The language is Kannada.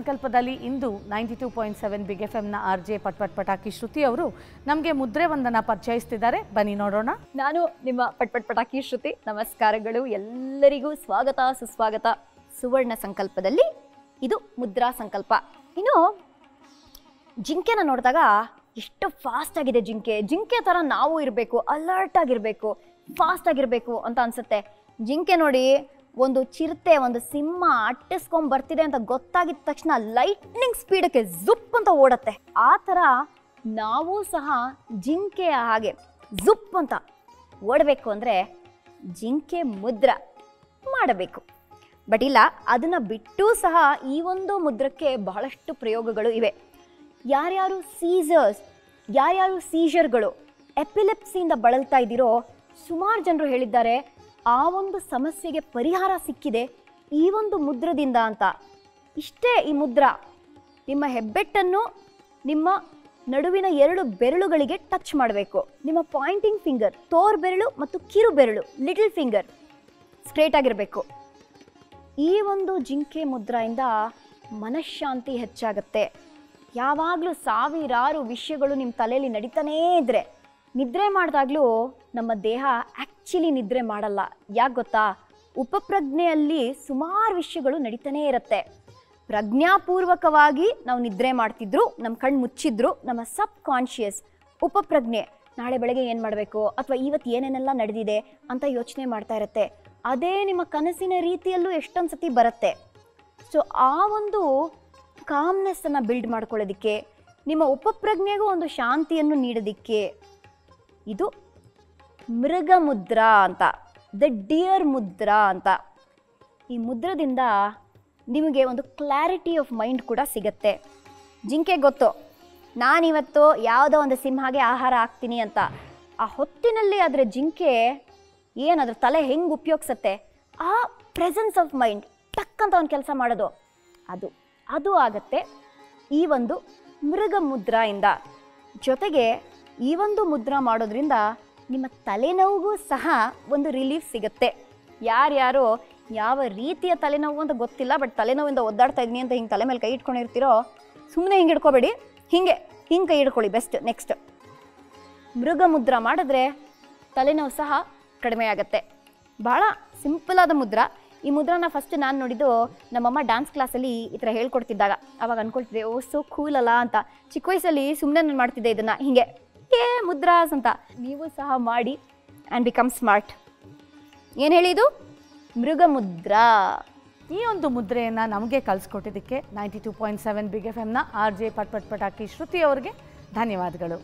ಸಂಕಲ್ಪದಲ್ಲಿ ಇಂದು ninety two point seven big F ಎಮ್ನ ಆರ್ ಜೆ ಪಟ್ ಪಟ್ ಪಟಾಕಿ ಶ್ರುತಿ ಅವರು ನಮಗೆ ಮುದ್ರೆ ಒಂದನ್ನು ಪರಿಚಯಿಸ್ತಿದ್ದಾರೆ ಬನ್ನಿ ನೋಡೋಣ ನಾನು ನಿಮ್ಮ ಪಟ್ಪಟ್ ಪಟಾಕಿ ಶ್ರುತಿ ನಮಸ್ಕಾರಗಳು ಎಲ್ಲರಿಗೂ ಸ್ವಾಗತ ಸುಸ್ವಾಗತ ಸುವರ್ಣ ಸಂಕಲ್ಪದಲ್ಲಿ ಇದು ಮುದ್ರಾ ಸಂಕಲ್ಪ ಇನ್ನು ಜಿಂಕೆನ ನೋಡಿದಾಗ ಎಷ್ಟು ಫಾಸ್ಟ್ ಆಗಿದೆ ಜಿಂಕೆ ಜಿಂಕೆ ಥರ ನಾವು ಇರಬೇಕು ಅಲರ್ಟ್ ಆಗಿರಬೇಕು ಫಾಸ್ಟ್ ಆಗಿರಬೇಕು ಅಂತ ಅನ್ಸುತ್ತೆ ಜಿಂಕೆ ನೋಡಿ ಒಂದು ಚಿರತೆ ಒಂದು ಸಿಂಹ ಅಟ್ಟಿಸ್ಕೊಂಡ್ ಬರ್ತಿದೆ ಅಂತ ಗೊತ್ತಾಗಿದ ತಕ್ಷಣ ಲೈಟ್ನಿಂಗ್ ಸ್ಪೀಡಕ್ಕೆ ಜುಪ್ ಅಂತ ಓಡತ್ತೆ ಆ ಥರ ನಾವು ಸಹ ಜಿಂಕೆಯ ಹಾಗೆ ಜುಪ್ ಅಂತ ಓಡಬೇಕು ಅಂದರೆ ಜಿಂಕೆ ಮುದ್ರ ಮಾಡಬೇಕು ಬಟ್ ಇಲ್ಲ ಅದನ್ನು ಬಿಟ್ಟು ಸಹ ಈ ಒಂದು ಮುದ್ರಕ್ಕೆ ಬಹಳಷ್ಟು ಪ್ರಯೋಗಗಳು ಇವೆ ಯಾರ್ಯಾರು ಸೀಸರ್ಸ್ ಯಾರ್ಯಾರು ಸೀಜರ್ಗಳು ಎಪಿಲೆಪ್ಸಿಯಿಂದ ಬಳಲ್ತಾ ಇದ್ದೀರೋ ಸುಮಾರು ಜನರು ಹೇಳಿದ್ದಾರೆ ಆ ಒಂದು ಸಮಸ್ಯೆಗೆ ಪರಿಹಾರ ಸಿಕ್ಕಿದೆ ಈ ಒಂದು ಮುದ್ರದಿಂದ ಅಂತ ಇಷ್ಟೇ ಈ ಮುದ್ರ ನಿಮ್ಮ ಹೆಬ್ಬೆಟ್ಟನ್ನು ನಿಮ್ಮ ನಡುವಿನ ಎರಡು ಬೆರಳುಗಳಿಗೆ ಟಚ್ ಮಾಡಬೇಕು ನಿಮ್ಮ ಪಾಯಿಂಟಿಂಗ್ ಫಿಂಗರ್ ತೋರ್ ಬೆರಳು ಮತ್ತು ಕಿರು ಬೆರಳು ಲಿಟಲ್ ಫಿಂಗರ್ ಸ್ಟ್ರೇಟ್ ಆಗಿರಬೇಕು ಈ ಒಂದು ಜಿಂಕೆ ಮುದ್ರಾಯಿಂದ ಮನಃಶಾಂತಿ ಹೆಚ್ಚಾಗತ್ತೆ ಯಾವಾಗಲೂ ಸಾವಿರಾರು ವಿಷಯಗಳು ನಿಮ್ಮ ತಲೆಯಲ್ಲಿ ನಡೀತಾನೇ ಇದ್ರೆ ನಿದ್ರೆ ಮಾಡಿದಾಗಲೂ ನಮ್ಮ ದೇಹ ಆ್ಯಕ್ಚುಲಿ ನಿದ್ರೆ ಮಾಡಲ್ಲ ಯಾಕೆ ಗೊತ್ತಾ ಉಪಪ್ರಜ್ಞೆಯಲ್ಲಿ ಸುಮಾರು ವಿಷಯಗಳು ನಡೀತಾನೇ ಇರುತ್ತೆ ಪ್ರಜ್ಞಾಪೂರ್ವಕವಾಗಿ ನಾವು ನಿದ್ರೆ ಮಾಡ್ತಿದ್ರು ನಮ್ಮ ಕಣ್ಣು ಮುಚ್ಚಿದ್ರು ನಮ್ಮ ಸಬ್ ಕಾನ್ಷಿಯಸ್ ಉಪಪ್ರಜ್ಞೆ ನಾಳೆ ಬೆಳಗ್ಗೆ ಏನು ಮಾಡಬೇಕು ಅಥವಾ ಇವತ್ತು ಏನೇನೆಲ್ಲ ನಡೆದಿದೆ ಅಂತ ಯೋಚನೆ ಮಾಡ್ತಾ ಇರುತ್ತೆ ಅದೇ ನಿಮ್ಮ ಕನಸಿನ ರೀತಿಯಲ್ಲೂ ಎಷ್ಟೊಂದು ಸತಿ ಬರುತ್ತೆ ಸೊ ಆ ಒಂದು ಕಾಮ್ನೆಸ್ಸನ್ನು ಬಿಲ್ಡ್ ಮಾಡ್ಕೊಳ್ಳೋದಕ್ಕೆ ನಿಮ್ಮ ಉಪಪ್ರಜ್ಞೆಗೂ ಒಂದು ಶಾಂತಿಯನ್ನು ನೀಡೋದಕ್ಕೆ ಇದು ಮೃಗ ಮುದ್ರಾ ಅಂತ ದ ಡಿಯರ್ ಮುದ್ರಾ ಅಂತ ಈ ಮುದ್ರದಿಂದ ನಿಮಗೆ ಒಂದು ಕ್ಲಾರಿಟಿ ಆಫ್ ಮೈಂಡ್ ಕೂಡ ಸಿಗತ್ತೆ ಜಿಂಕೆ ಗೊತ್ತು ನಾನಿವತ್ತು ಯಾವುದೋ ಒಂದು ಸಿಂಹಗೆ ಆಹಾರ ಹಾಕ್ತೀನಿ ಅಂತ ಆ ಹೊತ್ತಿನಲ್ಲಿ ಅದರ ಜಿಂಕೆ ಏನು ಅದ್ರ ತಲೆ ಹೆಂಗೆ ಉಪಯೋಗಿಸತ್ತೆ ಆ ಪ್ರೆಸೆನ್ಸ್ ಆಫ್ ಮೈಂಡ್ ಟಕ್ ಅಂತ ಒಂದು ಕೆಲಸ ಮಾಡೋದು ಅದು ಅದು ಆಗತ್ತೆ ಈ ಒಂದು ಮೃಗ ಮುದ್ರಾಯಿಂದ ಜೊತೆಗೆ ಈ ಒಂದು ಮುದ್ರಾ ಮಾಡೋದ್ರಿಂದ ನಿಮ್ಮ ತಲೆನೋವಿಗೂ ಸಹ ಒಂದು ರಿಲೀಫ್ ಸಿಗುತ್ತೆ ಯಾರ್ಯಾರು ಯಾವ ರೀತಿಯ ತಲೆನೋವು ಅಂತ ಗೊತ್ತಿಲ್ಲ ಬಟ್ ತಲೆನೋವಿಂದ ಒದ್ದಾಡ್ತಾ ಇದ್ದೀನಿ ಅಂತ ಹಿಂಗೆ ತಲೆ ಮೇಲೆ ಕೈ ಇಟ್ಕೊಂಡಿರ್ತೀರೋ ಸುಮ್ಮನೆ ಹಿಂಗೆ ಹಿಡ್ಕೋಬೇಡಿ ಹಿಂಗೆ ಹಿಂಗೆ ಕೈ ಹಿಡ್ಕೊಳ್ಳಿ ಬೆಸ್ಟ್ ನೆಕ್ಸ್ಟ್ ಮೃಗ ಮುದ್ರಾ ಮಾಡಿದ್ರೆ ತಲೆನೋವು ಸಹ ಕಡಿಮೆ ಆಗುತ್ತೆ ಭಾಳ ಸಿಂಪಲ್ ಆದ ಮುದ್ರಾ ಈ ಮುದ್ರಾನ ಫಸ್ಟ್ ನಾನು ನೋಡಿದ್ದು ನಮ್ಮಮ್ಮ ಡ್ಯಾನ್ಸ್ ಕ್ಲಾಸಲ್ಲಿ ಈ ಥರ ಹೇಳ್ಕೊಡ್ತಿದ್ದಾಗ ಅವಾಗ ಅನ್ಕೊಳ್ತಿದ್ದೆ ಓ ಸೋ ಕೂಲ್ ಅಲ್ಲ ಅಂತ ಚಿಕ್ಕ ವಯಸ್ಸಲ್ಲಿ ಸುಮ್ಮನೆ ನಾನು ಮಾಡ್ತಿದ್ದೆ ಇದನ್ನು ಹೀಗೆ ಏ ಮುದ್ರಾಸ್ ಅಂತ ನೀವು ಸಹ ಮಾಡಿ ಆ್ಯಂಡ್ ಬಿಕಮ್ ಸ್ಮಾರ್ಟ್ ಏನು ಹೇಳಿ ಇದು ಮೃಗ ಮುದ್ರಾ ಈ ಒಂದು ಮುದ್ರೆಯನ್ನು ನಮಗೆ ಕಲಿಸ್ಕೊಟ್ಟಿದ್ದಕ್ಕೆ ninety two point seven big F ಎಮ್ನ ಆರ್ ಜೆ ಪಟ್ ಪಟ್ ಪಟಾಕಿ ಶ್ರುತಿ ಅವರಿಗೆ ಧನ್ಯವಾದಗಳು